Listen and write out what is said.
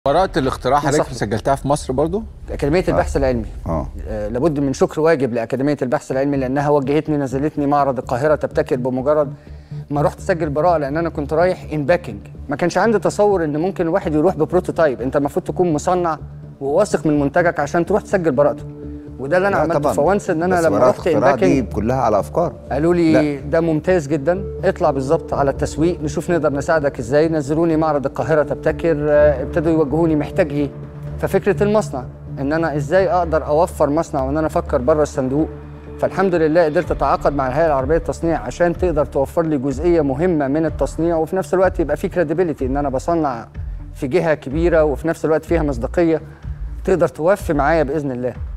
براءة الاختراع حضرتك نصحني. سجلتها في مصر برضو؟ اكاديميه البحث العلمي اه آه، لابد من شكر واجب لاكاديميه البحث العلمي لانها وجهتني نزلتني معرض القاهره تبتكر بمجرد ما رحت اسجل براءه لان انا كنت رايح ان باكينج ما كانش عندي تصور ان ممكن الواحد يروح ببروتوتايب انت المفروض تكون مصنع وواثق من منتجك عشان تروح تسجل براءته وده اللي انا لا عملته طبعاً. فوانس ان انا بس لما براءة رحت ان الاختراع دي باكينج كلها على افكار قالوا لي لا. ده ممتاز جدا اطلع بالظبط على التسويق نشوف نقدر نساعدك ازاي نزلوني معرض القاهره تبتكر آه، ابتدوا يوجهوني محتاج ايه ففكره المصنع ان انا ازاي اقدر اوفر مصنع وان انا افكر بره الصندوق فالحمد لله قدرت اتعاقد مع الهيئه العربيه للتصنيع عشان تقدر توفر لي جزئيه مهمه من التصنيع وفي نفس الوقت يبقى في كريديبيليتي ان انا بصنع في جهه كبيره وفي نفس الوقت فيها مصداقيه تقدر توفي معايا باذن الله